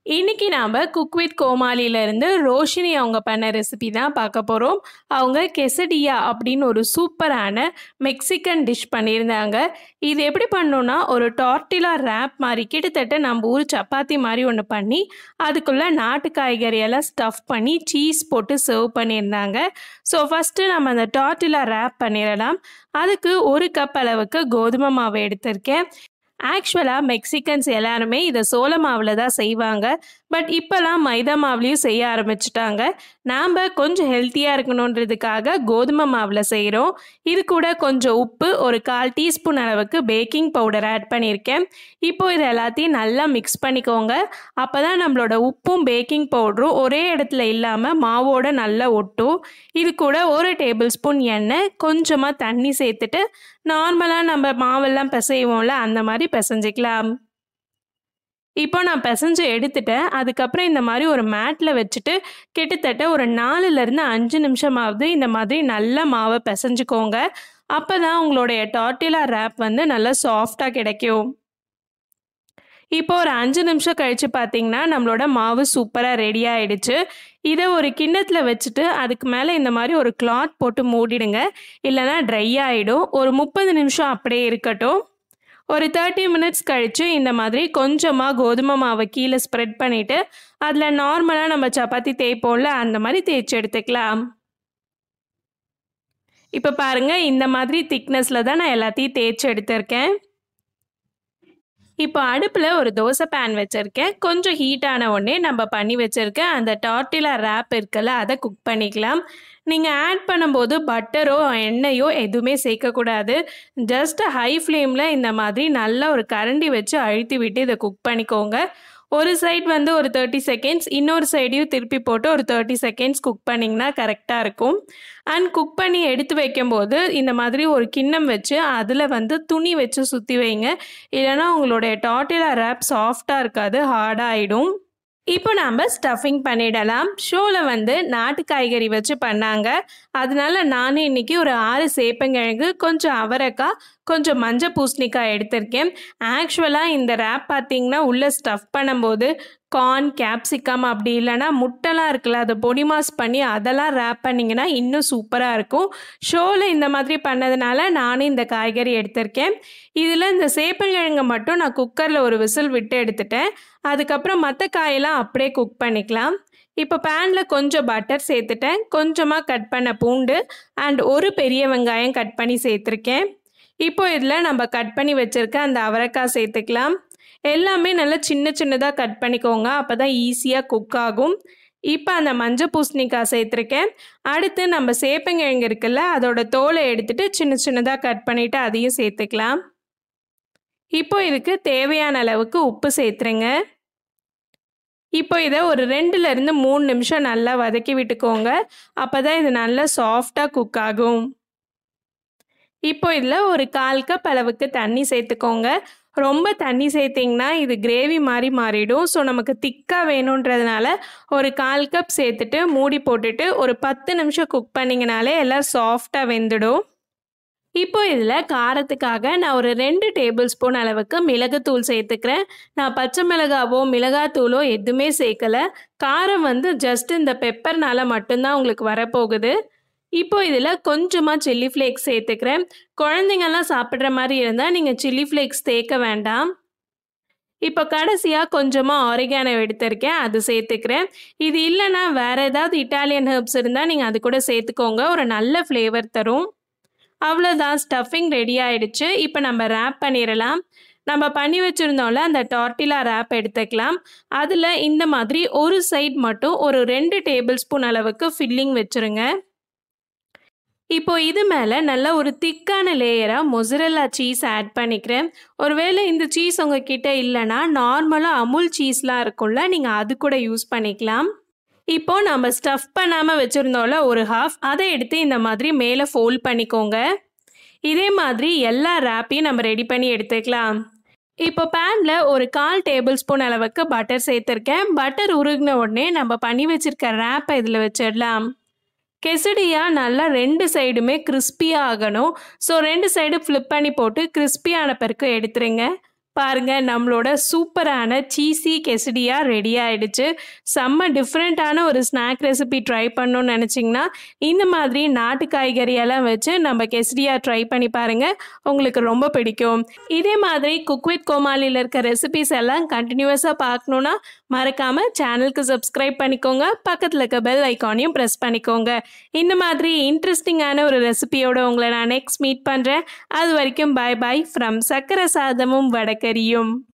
இன்னைக்கு நாம் cook with கோமாளியிலேருந்து Roshini அவங்க பண்ண ரெசிபி தான் பார்க்க போகிறோம் அவங்க கெசடியா அப்படின்னு ஒரு சூப்பரான மெக்சிகன் டிஷ் பண்ணியிருந்தாங்க இது எப்படி பண்ணோன்னா ஒரு டார்ட்டிலா ரேப் மாதிரி கிட்டத்தட்ட நம்ம ஊர் சப்பாத்தி மாதிரி ஒன்று பண்ணி அதுக்குள்ளே நாட்டு காய்கறியெல்லாம் ஸ்டஃப் பண்ணி சீஸ் போட்டு சர்வ் பண்ணியிருந்தாங்க ஸோ ஃபஸ்ட்டு நம்ம அந்த டார்ட்டிலா ரேப் பண்ணிடலாம் அதுக்கு ஒரு கப் அளவுக்கு கோதுமை மாவு எடுத்திருக்கேன் ஆக்சுவலாக மெக்சிகன்ஸ் எல்லாருமே இதை சோள மாவில் தான் செய்வாங்க பட் இப்போலாம் மைதா மாவுலேயும் செய்ய ஆரம்பிச்சிட்டாங்க நாம் கொஞ்சம் ஹெல்த்தியாக இருக்கணுன்றதுக்காக கோதுமை மாவில் செய்கிறோம் இது கூட கொஞ்சம் உப்பு ஒரு கால் டீஸ்பூன் அளவுக்கு பேக்கிங் பவுடர் ஆட் பண்ணியிருக்கேன் இப்போ இது எல்லாத்தையும் நல்லா மிக்ஸ் பண்ணிக்கோங்க அப்போ தான் நம்மளோட உப்பும் பேக்கிங் பவுடரும் ஒரே இடத்துல இல்லாமல் மாவோட நல்லா ஒட்டும் இது கூட ஒரு டேபிள் ஸ்பூன் எண்ணெய் கொஞ்சமாக தண்ணி சேர்த்துட்டு நார்மலாக நம்ம மாவெல்லாம் பிசைவோம்ல அந்த மாதிரி பிசைஞ்சிக்கலாம் இப்போ நான் பிசைஞ்சு எடுத்துட்டேன் அதுக்கப்புறம் இந்த மாதிரி ஒரு மேட்டில் வச்சுட்டு கிட்டத்தட்ட ஒரு நாலுலேருந்து அஞ்சு நிமிஷமாவது இந்த மாதிரி நல்லா மாவை பிசைஞ்சுக்கோங்க அப்போ தான் உங்களுடைய டார்ட்டிலா ரேப் வந்து நல்லா சாஃப்டாக கிடைக்கும் இப்போ ஒரு அஞ்சு நிமிஷம் கழித்து பார்த்தீங்கன்னா நம்மளோட மாவு சூப்பராக ரெடி ஆயிடுச்சு இதை ஒரு கிண்ணத்தில் வச்சுட்டு அதுக்கு மேலே இந்த மாதிரி ஒரு கிளாத் போட்டு மூடிடுங்க இல்லைனா ட்ரை ஆகிடும் ஒரு முப்பது நிமிஷம் அப்படியே இருக்கட்டும் ஒரு தேர்ட்டி மினிட்ஸ் கழித்து இந்த மாதிரி கொஞ்சமாக கோதுமை மாவை கீழே ஸ்ப்ரெட் பண்ணிவிட்டு அதில் நார்மலாக நம்ம சப்பாத்தி தேய்ப்போம்ல அந்த மாதிரி தேய்ச்சி எடுத்துக்கலாம் இப்போ பாருங்கள் இந்த மாதிரி திக்னஸில் தான் நான் எல்லாத்தையும் தேய்ச்சி எடுத்திருக்கேன் இப்போ அடுப்பில் ஒரு தோசை பேன் வச்சுருக்கேன் கொஞ்சம் ஹீட்டான உடனே நம்ம பண்ணி வச்சுருக்க அந்த டார்ட்டிலா ரேப் இருக்குல்ல அதை குக் பண்ணிக்கலாம் நீங்கள் ஆட் பண்ணும்போது பட்டரோ எண்ணெயோ எதுவுமே சேர்க்கக்கூடாது ஜஸ்ட் ஹை ஃப்ளேமில் இந்த மாதிரி நல்லா ஒரு கரண்டி வச்சு அழுத்தி விட்டு இதை குக் பண்ணிக்கோங்க ஒரு சைட் வந்து ஒரு தேர்ட்டி செகண்ட்ஸ் இன்னொரு சைடையும் திருப்பி போட்டு ஒரு தேர்ட்டி செகண்ட்ஸ் குக் பண்ணிங்கன்னா கரெக்டாக இருக்கும் அண்ட் குக் பண்ணி எடுத்து வைக்கும்போது இந்த மாதிரி ஒரு கிண்ணம் வச்சு அதில் வந்து துணி வச்சு சுற்றி வைங்க இல்லைன்னா உங்களுடைய டாட்டிலா ரேப் சாஃப்டாக இருக்காது ஹார்டாக ஆகிடும் இப்போ நாம் ஸ்டஃபிங் பண்ணிடலாம் ஷோவில் வந்து நாட்டு காய்கறி வச்சு பண்ணாங்க அதனால நான் இன்னைக்கு ஒரு ஆறு சேப்பங்கிழங்கு கொஞ்சம் அவரைக்காய் கொஞ்சம் மஞ்சள் பூசணிக்காய் எடுத்திருக்கேன் ஆக்சுவலாக இந்த ரேப் பார்த்தீங்கன்னா உள்ளே ஸ்டஃப் பண்ணும்போது கார்ன் கேப்சிகம் அப்படி இல்லைன்னா முட்டைலாம் இருக்குல்ல அதை பொடி மாஸ் பண்ணி அதெல்லாம் ரேப் பண்ணிங்கன்னா இன்னும் சூப்பராக இருக்கும் ஷோவில் இந்த மாதிரி பண்ணதுனால நானும் இந்த காய்கறி எடுத்திருக்கேன் இதில் இந்த சேப்பங்கிழங்கை மட்டும் நான் குக்கரில் ஒரு விசில் விட்டு எடுத்துட்டேன் அதுக்கப்புறம் மற்ற காயெல்லாம் அப்படியே குக் பண்ணிக்கலாம் இப்போ பேனில் கொஞ்சம் பட்டர் சேர்த்துட்டேன் கொஞ்சமாக கட் பண்ண பூண்டு அண்ட் ஒரு பெரிய வெங்காயம் கட் பண்ணி சேர்த்துருக்கேன் இப்போ இதில் நம்ம கட் பண்ணி வச்சுருக்க அந்த அவரைக்காய் சேர்த்துக்கலாம் எல்லாமே நல்லா சின்ன சின்னதாக கட் பண்ணிக்கோங்க அப்போ தான் ஈஸியாக குக் ஆகும் இப்போ அந்த மஞ்சள் பூசணிக்காய் சேர்த்துருக்கேன் அடுத்து நம்ம சேப்பங்கிழங்கு இருக்குல்ல அதோட தோலை எடுத்துட்டு சின்ன சின்னதாக கட் பண்ணிவிட்டு அதையும் சேர்த்துக்கலாம் இப்போ இதுக்கு தேவையான அளவுக்கு உப்பு சேர்த்துருங்க இப்போ இதை ஒரு ரெண்டுலேருந்து மூணு நிமிஷம் நல்லா வதக்கி விட்டுக்கோங்க அப்போ தான் இது நல்லா சாஃப்டாக குக் ஆகும் இப்போ இதில் ஒரு கால் கப் அளவுக்கு தண்ணி சேர்த்துக்கோங்க ரொம்ப தண்ணி சேர்த்திங்கன்னா இது கிரேவி மாதிரி மாறிடும் ஸோ நமக்கு திக்காக வேணுன்றதுனால ஒரு கால் கப் சேர்த்துட்டு மூடி போட்டுட்டு ஒரு பத்து நிமிஷம் குக் பண்ணிங்கனாலே எல்லாம் சாஃப்டாக வெந்துடும் இப்போ இதில் காரத்துக்காக நான் ஒரு ரெண்டு டேபிள் ஸ்பூன் அளவுக்கு மிளகுத்தூள் சேர்த்துக்கிறேன் நான் பச்சை மிளகாவோ மிளகாத்தூளோ எதுவுமே சேர்க்கலை காரம் வந்து ஜஸ்ட் இந்த பெப்பர்னால மட்டும்தான் உங்களுக்கு வரப்போகுது இப்போ இதில் கொஞ்சமாக சில்லி ஃப்ளேக்ஸ் சேர்த்துக்கிறேன் குழந்தைங்கள்லாம் சாப்பிட்ற மாதிரி இருந்தால் நீங்கள் சில்லி ஃப்ளேக்ஸ் சேர்க்க வேண்டாம் இப்போ கடைசியாக கொஞ்சமாக ஆரிகானோ எடுத்திருக்கேன் அது சேர்த்துக்கிறேன் இது இல்லைன்னா வேறு ஏதாவது இட்டாலியன் ஹெர்ப்ஸ் இருந்தால் நீங்கள் அது கூட சேர்த்துக்கோங்க ஒரு நல்ல ஃப்ளேவர் தரும் அவ்வளோதான் ஸ்டஃபிங் ரெடி ஆயிடுச்சு இப்போ நம்ம ரேப் பண்ணிடலாம் நம்ம பண்ணி வச்சுருந்தோம்ல அந்த டார்ட்டிலா ரேப் எடுத்துக்கலாம் அதில் இந்த மாதிரி ஒரு சைட் மட்டும் ஒரு ரெண்டு டேபிள் ஸ்பூன் அளவுக்கு ஃபில்லிங் வச்சுருங்க இப்போ இது மேலே நல்ல ஒரு திக்கான லேயராக மொசரல்லா சீஸ் ஆட் பண்ணிக்கிறேன் ஒருவேளை இந்த சீஸ் உங்ககிட்ட இல்லைன்னா நார்மலாக அமுல் சீஸ்லாம் இருக்கும்ல நீங்கள் அது கூட யூஸ் பண்ணிக்கலாம் இப்போ நம்ம ஸ்டஃப் பண்ணாமல் வச்சுருந்தோம்ல ஒரு ஹாஃப் அதை எடுத்து இந்த மாதிரி மேலே ஃபோல்ட் பண்ணிக்கோங்க இதே மாதிரி எல்லா ரேப்பையும் நம்ம ரெடி பண்ணி எடுத்துக்கலாம் இப்போ பேனில் ஒரு கால் டேபிள் ஸ்பூன் அளவுக்கு பட்டர் சேர்த்துருக்கேன் பட்டர் உருகின உடனே நம்ம பண்ணி வச்சுருக்க ரேப்பை இதில் வச்சிடலாம் கெசடியா நல்லா ரெண்டு சைடுமே கிறிஸ்பியாக ஆகணும் ஸோ ரெண்டு சைடு ஃப்ளிப் பண்ணி போட்டு கிறிஸ்பியான பிறகு எடுத்துருங்க பாருங்கள் நம்மளோட சூப்பரான சீஸி கெசடியா ரெடி ஆயிடுச்சு செம்ம டிஃப்ரெண்ட்டான ஒரு ஸ்நாக் ரெசிபி ட்ரை பண்ணணும்னு நினச்சிங்கன்னா இந்த மாதிரி நாட்டு காய்கறியெல்லாம் வச்சு நம்ம கெசடியா ட்ரை பண்ணி பாருங்கள் உங்களுக்கு ரொம்ப பிடிக்கும் இதே மாதிரி குக் வித் கோமாளியில் இருக்க ரெசிபிஸ் எல்லாம் கண்டினியூஸாக பார்க்கணுன்னா மறக்காமல் சேனலுக்கு சப்ஸ்கிரைப் பண்ணிக்கோங்க பக்கத்தில் இருக்க பெல் ஐக்கானையும் ப்ரெஸ் பண்ணிக்கோங்க இந்த மாதிரி இன்ட்ரெஸ்டிங்கான ஒரு ரெசிபியோட உங்களை நான் நெக்ஸ்ட் மீட் பண்ணுறேன் அது வரைக்கும் பாய் பாய் ஃப்ரம் சக்கரை சாதமும் வடக்கரியும்